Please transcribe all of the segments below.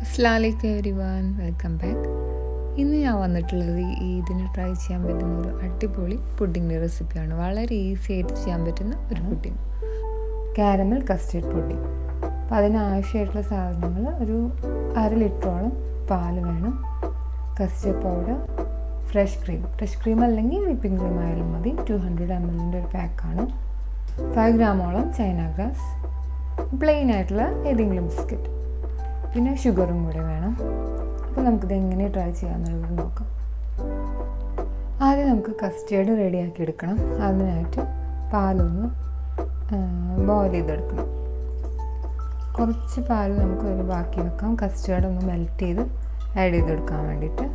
അസ്ലാമലൈക്കും everyone welcome back ഇന്ന് ഞാൻ വന്നിട്ടുള്ളത് ഈ ഇതിന് ട്രൈ ചെയ്യാൻ പറ്റുന്ന ഒരു അടിപൊളി പുഡിങ്ങിൻ്റെ റെസിപ്പിയാണ് വളരെ ഈസി ആയിട്ട് ചെയ്യാൻ പറ്റുന്ന ഒരു പുഡിങ് കാരമൽ കസ്റ്റേർഡ് പുഡിങ് അപ്പോൾ അതിനാവശ്യമായിട്ടുള്ള സാധനങ്ങൾ ഒരു അര ലിറ്ററോളം പാൽ വേണം custard powder fresh cream fresh cream അല്ലെങ്കിൽ വിപ്പിംഗ് ക്രീം ആയാലും മതി ടു ഹൺഡ്രഡ് എം എല്ലിൻ്റെ ഒരു പാക്കാണ് ഫൈവ് ഗ്രാമോളം ചൈന ഗ്രാസ് പ്ലെയിൻ ആയിട്ടുള്ള ഏതെങ്കിലും ബിസ്ക്കറ്റ് പിന്നെ ഷുഗറും കൂടെ വേണം അപ്പോൾ നമുക്കിത് എങ്ങനെ ട്രൈ ചെയ്യാമെന്നുള്ളത് നോക്കാം ആദ്യം നമുക്ക് കസ്റ്റേർഡ് റെഡിയാക്കി എടുക്കണം അതിനായിട്ട് പാലൊന്ന് ബോയിൽ ചെയ്തെടുക്കണം കുറച്ച് പാൽ നമുക്ക് ഒരു ബാക്കി വെക്കാം കസ്റ്റേർഡ് ഒന്ന് മെൽറ്റ് ചെയ്ത് ആഡ് ചെയ്തെടുക്കാൻ വേണ്ടിയിട്ട്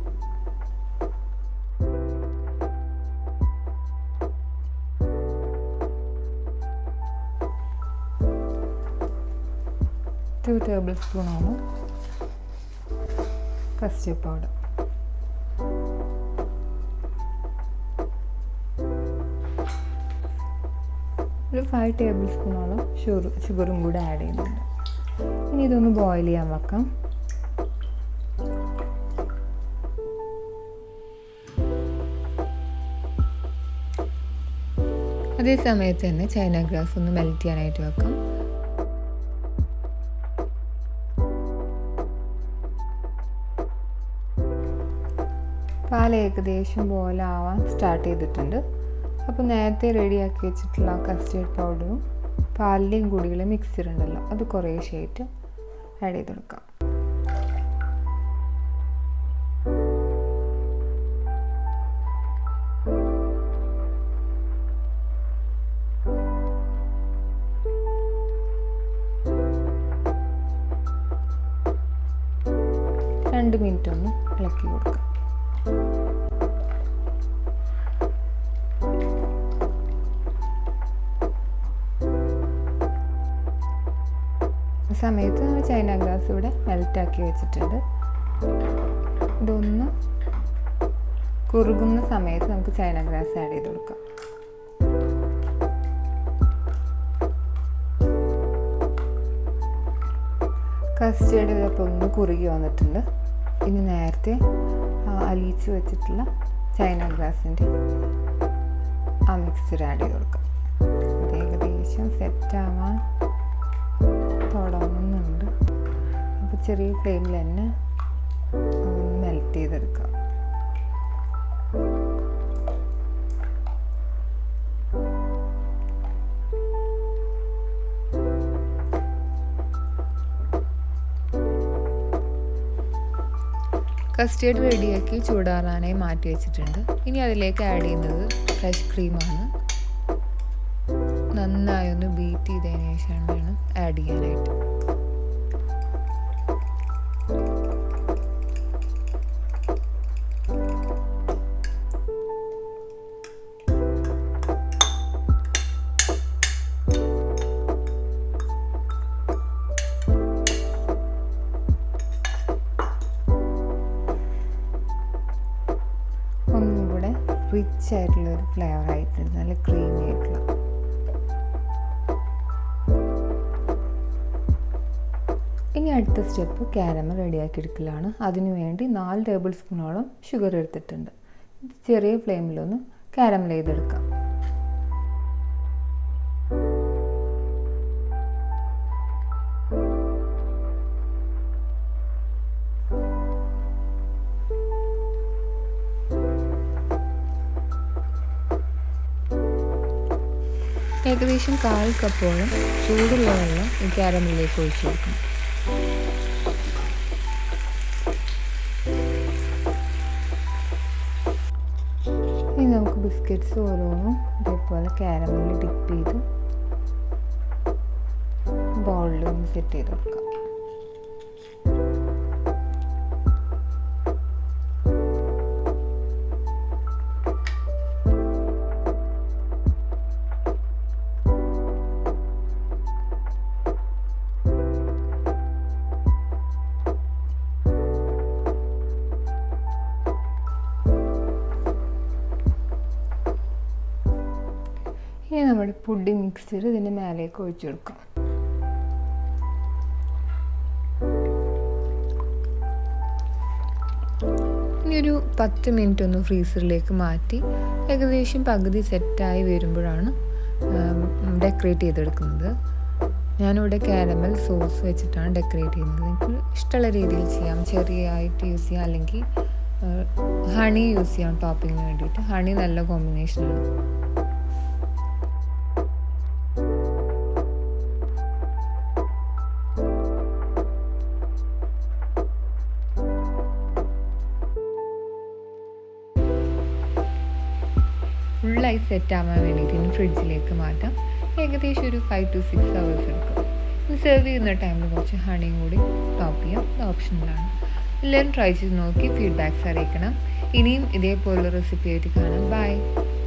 ടു ടേബിൾ സ്പൂണാണ് കസ്റ്റേർഡ് പൗഡർ ഒരു ഫൈവ് ടേബിൾ സ്പൂണോളം ഷുഗർ ഷുഗറും കൂടെ ആഡ് ചെയ്യുന്നുണ്ട് ഇനി ഇതൊന്ന് ബോയിൽ ചെയ്യാൻ വെക്കാം അതേ സമയത്ത് തന്നെ ചൈന ഗ്രാസ് ഒന്ന് മെൽറ്റ് ചെയ്യാനായിട്ട് വെക്കാം പാൽ ഏകദേശം പോലെ ആവാൻ സ്റ്റാർട്ട് ചെയ്തിട്ടുണ്ട് അപ്പോൾ നേരത്തെ റെഡിയാക്കി വെച്ചിട്ടുള്ള കസ്റ്റേർഡ് പൗഡറും പാലിൻ്റെയും കൂടിയുള്ള മിക്സർ ഉണ്ടല്ലോ അത് കുറേശ്ശായിട്ട് ആഡ് ചെയ്ത് കൊടുക്കാം രണ്ട് മിനിറ്റ് ഒന്ന് ഇളക്കി കൊടുക്കാം സമയത്ത് ചൈന ഗ്ലാസ് ഇവിടെ മെൽറ്റാക്കി വെച്ചിട്ടുണ്ട് ഇതൊന്ന് കുറുകുന്ന സമയത്ത് നമുക്ക് ചൈന ഗ്ലാസ് ആഡ് ചെയ്ത് കൊടുക്കാം കസ്റ്റേർഡ് ഇതൊക്കെ ഒന്ന് കുറുകി വന്നിട്ടുണ്ട് ഇനി നേരത്തെ അലിയിച്ച് വെച്ചിട്ടുള്ള ചൈന ഗ്ലാസിൻ്റെ ആ മിക്സർ ആഡ് ചെയ്ത് കൊടുക്കാം അത് ഏകദേശം സെറ്റാവാൻ തുടങ്ങുന്നുണ്ട് അപ്പോൾ ചെറിയ ഫ്ലെയിമിൽ തന്നെ ഒന്ന് മെൽറ്റ് ചെയ്തെടുക്കാം കസ്റ്റേർഡ് റെഡിയാക്കി ചൂടാറാനായി മാറ്റി വെച്ചിട്ടുണ്ട് ഇനി അതിലേക്ക് ആഡ് ചെയ്യുന്നത് ഫ്രഷ് ക്രീമാണ് നന്നായി ഒന്ന് ബീറ്റ് ചെയ്തതിന് ശേഷം വേണം ആഡ് ചെയ്യാനായിട്ട് ഒന്നും കൂടെ റിച്ച് ആയിട്ടുള്ള ഒരു ഫ്ലേവർ ആയിട്ടുണ്ട് നല്ല ക്രീമി ആയിട്ടുള്ള ഇനി അടുത്ത സ്റ്റെപ്പ് കാരമൽ റെഡിയാക്കി എടുക്കലാണ് അതിനു വേണ്ടി നാല് ടേബിൾ സ്പൂണോളം ഷുഗർ എടുത്തിട്ടുണ്ട് ചെറിയ ഫ്ലെയിമിലൊന്ന് കാരമൽ ചെയ്തെടുക്കാം ഏകദേശം കാൽ കപ്പോളം ചൂടുള്ള വെള്ളം ഈ കാരമലിലേക്ക് ഒഴിച്ചു കൊടുക്കണം ഇനി നമുക്ക് ബിസ്ക്കറ്റ്സ് ഓരോന്നും ഇതേപോലെ കാരമലിൽ ഡിപ്പ് ചെയ്ത് ബൗളിൽ ഒന്ന് സെറ്റ് ചെയ്ത് കൊടുക്കാം ഇനി നമ്മുടെ പുഡി മിക്സർ ഇതിൻ്റെ മേലേക്ക് ഒഴിച്ചു കൊടുക്കാം ഒരു പത്ത് മിനിറ്റ് ഒന്ന് ഫ്രീസറിലേക്ക് മാറ്റി ഏകദേശം പകുതി സെറ്റായി വരുമ്പോഴാണ് ഡെക്കറേറ്റ് ചെയ്തെടുക്കുന്നത് ഞാനിവിടെ കാരമൽ സോസ് വെച്ചിട്ടാണ് ഡെക്കറേറ്റ് ചെയ്യുന്നത് എനിക്ക് ഇഷ്ടമുള്ള രീതിയിൽ ചെയ്യാം ചെറിയായിട്ട് യൂസ് ചെയ്യാം അല്ലെങ്കിൽ ഹണി യൂസ് ചെയ്യാം ടോപ്പിങ്ങിന് വേണ്ടിയിട്ട് ഹണി നല്ല കോമ്പിനേഷനാണ് ഫുള്ളായി സെറ്റ് ആവാൻ വേണ്ടിയിട്ട് ഇനി ഫ്രിഡ്ജിലേക്ക് മാറ്റാം ഏകദേശം ഒരു ഫൈവ് ടു സിക്സ് ഹവേഴ്സ് എടുക്കും ഇനി സെർവ് ചെയ്യുന്ന ടൈമിൽ കുറച്ച് ഹണിയും കൂടി ടോപ്പ് ചെയ്യാം ഇത് ഓപ്ഷനിലാണ് എല്ലാവരും ട്രൈ ചെയ്ത് നോക്കി ഫീഡ്ബാക്ക്സ് അറിയിക്കണം ഇനിയും ഇതേപോലുള്ള റെസിപ്പി ആയിട്ട് കാണാം ബൈ